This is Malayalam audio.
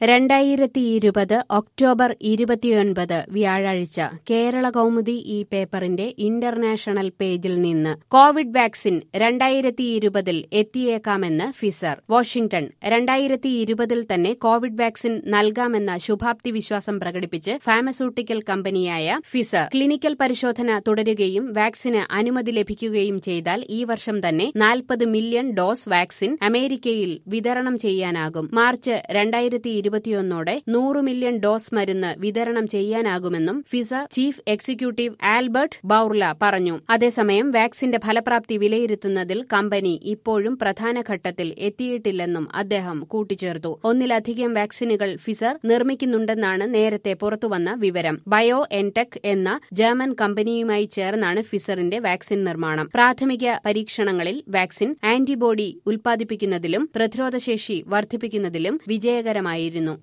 രണ്ടായിരത്തി ഇരുപത് ഒക്ടോബർ ഇരുപത്തിയൊൻപത് വ്യാഴാഴ്ച കേരള കൗമുദി ഈ പേപ്പറിന്റെ ഇന്റർനാഷണൽ പേജിൽ നിന്ന് കോവിഡ് വാക്സിൻ രണ്ടായിരത്തി ഇരുപതിൽ എത്തിയേക്കാമെന്ന് ഫിസർ വാഷിംഗ്ടൺ രണ്ടായിരത്തി ഇരുപതിൽ തന്നെ കോവിഡ് വാക്സിൻ നൽകാമെന്ന ശുഭാപ്തി വിശ്വാസം പ്രകടിപ്പിച്ച് ഫാർമസ്യൂട്ടിക്കൽ കമ്പനിയായ ഫിസർ ക്ലിനിക്കൽ പരിശോധന തുടരുകയും വാക്സിന് അനുമതി ലഭിക്കുകയും ചെയ്താൽ ഈ വർഷം തന്നെ നാൽപ്പത് മില്യൺ ഡോസ് വാക്സിൻ അമേരിക്കയിൽ വിതരണം ചെയ്യാനാകും മാർച്ച് രണ്ടായിരത്തി ഇരുപത്തിയൊന്നോടെ നൂറ് മില്യൺ ഡോസ് മരുന്ന് വിതരണം ചെയ്യാനാകുമെന്നും Pfizer chief executive Albert Bourla പറഞ്ഞു അതേസമയം വാക്സിന്റെ ഫലപ്രാപ്തി വിലയിരുത്തുന്നതിൽ കമ്പനി ഇപ്പോഴും പ്രധാന ഘട്ടത്തിൽ എത്തിയിട്ടില്ലെന്നും അദ്ദേഹം കൂട്ടിച്ചേർത്തു ഒന്നിലധികം വാക്സിനുകൾ ഫിസർ നിർമ്മിക്കുന്നുണ്ടെന്നാണ് നേരത്തെ പുറത്തുവന്ന വിവരം ബയോ എൻടെക് എന്ന ജർമ്മൻ കമ്പനിയുമായി ചേർന്നാണ് ഫിസറിന്റെ വാക്സിൻ നിർമ്മാണം പ്രാഥമിക പരീക്ഷണങ്ങളിൽ വാക്സിൻ ആന്റിബോഡി ഉൽപ്പാദിപ്പിക്കുന്നതിലും പ്രതിരോധശേഷി വർദ്ധിപ്പിക്കുന്നതിലും വിജയകരമായിരുന്നു